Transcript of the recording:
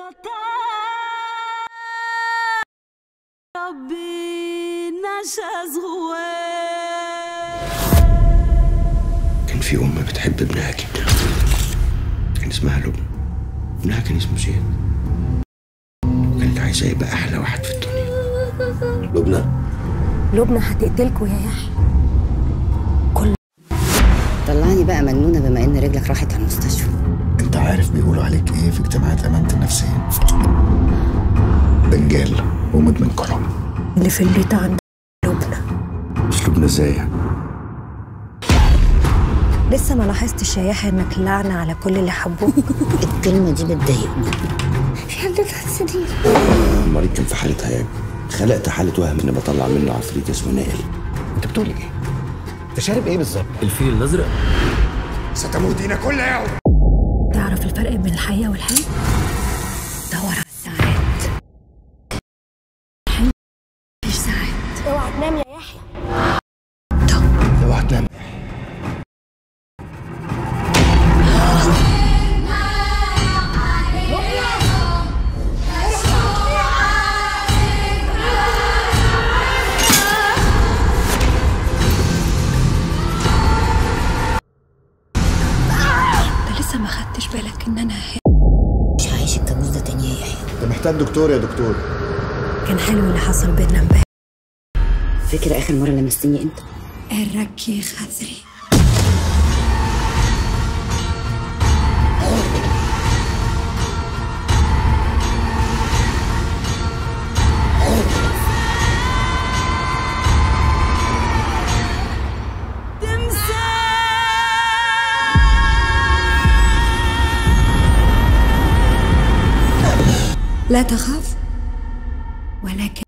ربي نشاز كان في أم بتحب ابنها جدا كان اسمها لبنى ابنها كان اسمه زياد وكانت عايزة يبقى أحلى واحد في الدنيا لبنى لبنى هتقتلكوا يا يحيى طلعني بقى مجنونه بما ان رجلك راحت على المستشفى انت عارف بيقولوا عليك ايه في اجتماعات امانه النفسيه بنجال ومدمن كرم اللي في البيت عند لبنى مش لبنى ازاي يعني؟ لسه ما لاحظتش يا يحيى انك لعنة على كل اللي حبوك الكلمه دي بتضايقني المريض كان في حالة هياج خلقت حالة وهم إني بطلع منه عفريت اسمه نائل انت بتقول ايه انت شارب ايه بالظبط الفيل الازرق ستموتين كل يوم تعرف الفرق بين الحقيقة والحلم دور على الساعات الحلم مفيش ساعات اوعى تنام يا يحيى اوعى تنام انت لسه ما خدتش بالك ان انا هي. مش عايش الكابوس ده تاني يا يحيى انت محتاج دكتور يا دكتور كان حلو اللي حصل بينا امبارح فاكر اخر مره لمستني انت الركي خذري لا تخاف ولكن